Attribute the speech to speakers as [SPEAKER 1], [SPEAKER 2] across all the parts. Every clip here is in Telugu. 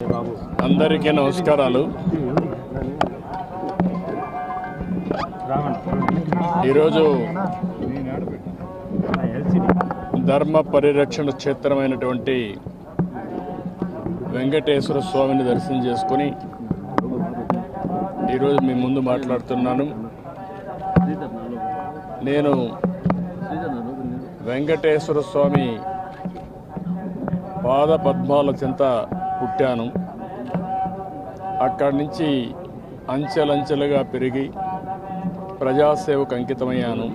[SPEAKER 1] అందరికీ నమస్కారాలు ఈరోజు ధర్మ పరిరక్షణ క్షేత్రమైనటువంటి వెంకటేశ్వర స్వామిని దర్శనం చేసుకుని ఈరోజు మీ ముందు మాట్లాడుతున్నాను నేను వెంకటేశ్వర స్వామి పాద పద్మాల చెంత పుట్టాను అక్కడి నుంచి అంచెలంచెలుగా పెరిగి ప్రజాసేవకు అంకితమయ్యాను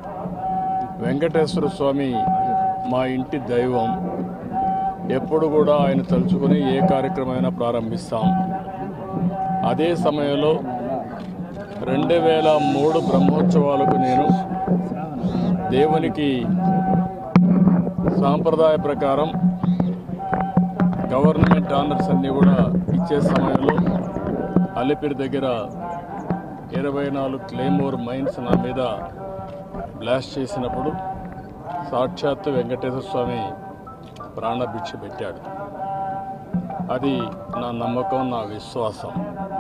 [SPEAKER 1] వెంకటేశ్వర స్వామి మా ఇంటి దైవం ఎప్పుడు కూడా ఆయన తలుచుకుని ఏ కార్యక్రమమైనా ప్రారంభిస్తాం అదే సమయంలో రెండు వేల మూడు బ్రహ్మోత్సవాలకు నేను దేవునికి సాంప్రదాయ ప్రకారం గవర్నమెంట్ ఆనర్స్ అన్నీ కూడా ఇచ్చే సమయంలో అలిపిరి దగ్గర ఇరవై నాలుగు క్లెయిమోర్ మైన్స్ నా మీద బ్లాస్ట్ చేసినప్పుడు సాక్షాత్తు వెంకటేశ్వర స్వామి ప్రాణభిక్ష పెట్టాడు అది నా నమ్మకం నా విశ్వాసం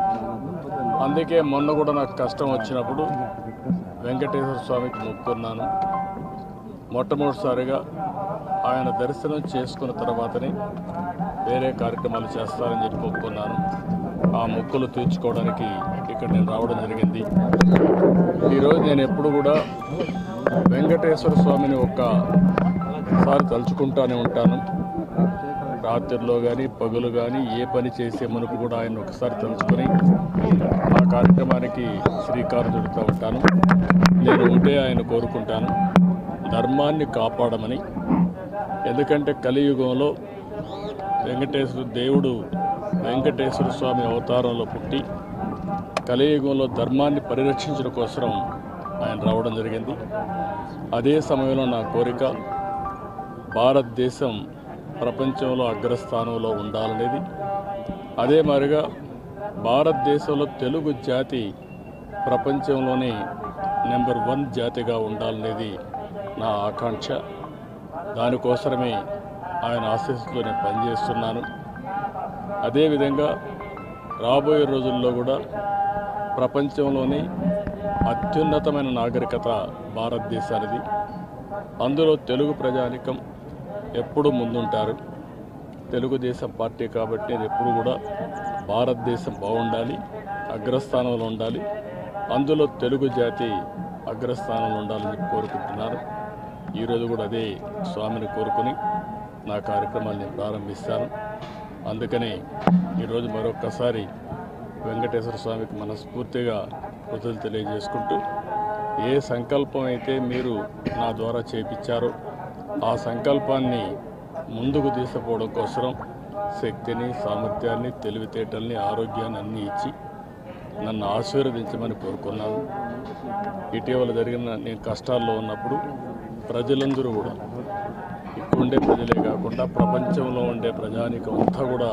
[SPEAKER 1] అందుకే మొన్న కూడా నాకు కష్టం వచ్చినప్పుడు వెంకటేశ్వర స్వామికి మొక్కున్నాను మొట్టమొదటిసారిగా ఆయన దర్శనం చేసుకున్న తర్వాతనే వేరే కార్యక్రమాలు చేస్తారని చెప్పి మొక్కున్నాను ఆ మొక్కులు తీర్చుకోవడానికి ఇక్కడ నేను రావడం జరిగింది ఈరోజు నేను ఎప్పుడు కూడా వెంకటేశ్వర స్వామిని ఒక్కసారి తలుచుకుంటానే ఉంటాను రాత్రిలో కానీ పగులు కానీ ఏ పని చేసే మునుపు కూడా ఆయన ఒకసారి తలుచుకొని ఆ కార్యక్రమానికి శ్రీకారం చుడుతూ ఉంటాను నేను ఉంటే ఆయన కోరుకుంటాను ధర్మాన్ని కాపాడమని ఎందుకంటే కలియుగంలో వెంకటేశ్వర దేవుడు వెంకటేశ్వర స్వామి అవతారంలో పుట్టి కలియుగంలో ధర్మాన్ని పరిరక్షించడం కోసం ఆయన రావడం జరిగింది అదే సమయంలో నా కోరిక భారతదేశం ప్రపంచంలో అగ్రస్థానంలో ఉండాలనేది అదే మాదిరిగా భారతదేశంలో తెలుగు జాతి ప్రపంచంలోనే నెంబర్ వన్ జాతిగా ఉండాలనేది నా ఆకాంక్ష దానికోసమే ఆయన ఆశీస్సుతో నేను పనిచేస్తున్నాను అదేవిధంగా రాబోయే రోజుల్లో కూడా ప్రపంచంలోని అత్యున్నతమైన నాగరికత భారతదేశానిది అందులో తెలుగు ప్రజానికం ఎప్పుడు ముందుంటారు తెలుగుదేశం పార్టీ కాబట్టి నేను ఎప్పుడు కూడా భారతదేశం బాగుండాలి అగ్రస్థానంలో ఉండాలి అందులో తెలుగు జాతి అగ్రస్థానంలో ఉండాలని చెప్పి కోరుకుంటున్నారు ఈరోజు కూడా అదే స్వామిని కోరుకుని నా కార్యక్రమాన్ని నేను ప్రారంభిస్తాను అందుకని ఈరోజు మరొక్కసారి వెంకటేశ్వర స్వామికి మనస్ఫూర్తిగా కృతులు తెలియజేసుకుంటూ ఏ సంకల్పం అయితే మీరు నా ద్వారా చేపించారో ఆ సంకల్పాన్ని ముందుకు తీసుకుపోవడం కోసం శక్తిని సామర్థ్యాన్ని తెలివితేటల్ని ఆరోగ్యాన్ని అన్నీ ఇచ్చి నన్ను ఆశీర్వదించమని కోరుకున్నాను ఇటీవల జరిగిన నేను కష్టాల్లో ఉన్నప్పుడు ప్రజలందరూ కూడా ఇక్కడ ఉండే ప్రజలే కాకుండా ప్రపంచంలో ఉండే ప్రజానికం అంతా కూడా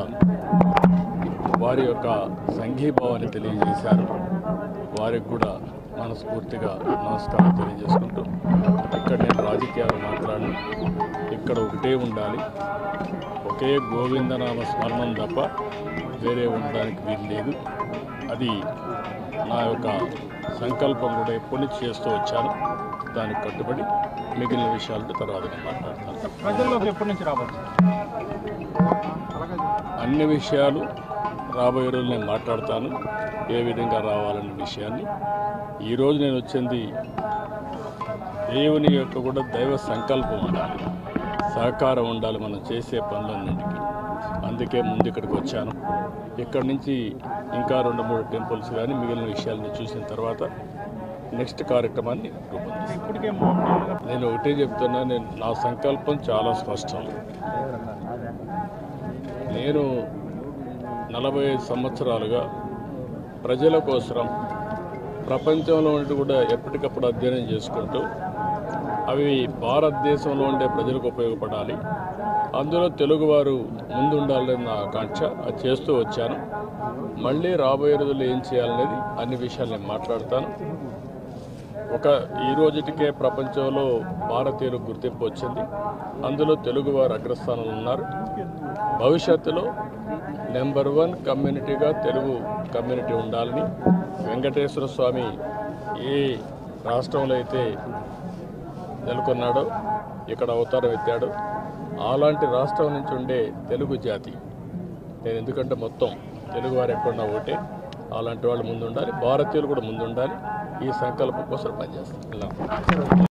[SPEAKER 1] వారి యొక్క సంఘీభావాన్ని తెలియజేశారు వారికి కూడా మనస్ఫూర్తిగా నమస్కారం తెలియజేసుకుంటూ ఇక్కడ నేను రాజకీయాలు మాట్లాడను ఇక్కడ ఒకటే ఉండాలి ఒకే గోవిందనామ స్మరణం తప్ప వేరే ఉండడానికి వీలు లేదు అది నా యొక్క సంకల్పం కూడా ఎప్పటి నుంచి చేస్తూ వచ్చాను దానికి కట్టుబడి మిగిలిన విషయాలతో తర్వాత నేను మాట్లాడతాను
[SPEAKER 2] ప్రజల్లోకి ఎప్పటి నుంచి రావచ్చు
[SPEAKER 1] అన్ని విషయాలు రాబోయే రోజులు నేను మాట్లాడతాను ఏ విధంగా రావాలనే విషయాన్ని ఈరోజు నేను వచ్చింది దేవుని యొక్క కూడా దైవ సంకల్పం ఉండాలి సహకారం ఉండాలి మనం చేసే పనులన్నింటికి అందుకే ముందు ఇక్కడికి వచ్చాను ఇక్కడి నుంచి ఇంకా రెండు మూడు టెంపుల్స్ కానీ మిగిలిన విషయాలని చూసిన తర్వాత నెక్స్ట్ కార్యక్రమాన్ని రూపొందిస్తాను
[SPEAKER 2] ఇప్పటికే మామూలుగా
[SPEAKER 1] నేను ఒకటే చెప్తున్నా నేను నా సంకల్పం చాలా స్పష్టం నేను నలభై ఐదు సంవత్సరాలుగా ప్రజల కోసం ప్రపంచంలో ఉండి కూడా ఎప్పటికప్పుడు అధ్యయనం చేసుకుంటూ అవి భారతదేశంలో ఉండే ప్రజలకు ఉపయోగపడాలి అందులో తెలుగువారు ముందుండాలని నా ఆకాంక్ష అది చేస్తూ వచ్చాను మళ్ళీ రాబోయే రోజుల్లో ఏం చేయాలనేది అన్ని విషయాలు నేను మాట్లాడతాను ఒక ఈ రోజుటికే ప్రపంచంలో భారతీయులకు గుర్తింపు వచ్చింది అందులో తెలుగువారు అగ్రస్థానంలో ఉన్నారు భవిష్యత్తులో నెంబర్ వన్ కమ్యూనిటీగా తెలుగు కమ్యూనిటీ ఉండాలని వెంకటేశ్వర స్వామి ఏ రాష్ట్రంలో అయితే నెలకొన్నాడో ఇక్కడ అవతారం ఎత్తాడు అలాంటి రాష్ట్రం నుంచి ఉండే తెలుగు జాతి నేను ఎందుకంటే మొత్తం తెలుగువారు ఎక్కడున్నా ఒకటే అలాంటి వాళ్ళు ముందుండాలి భారతీయులు కూడా ముందుండాలి ఈ సంకల్పం కోసం పనిచేస్తాను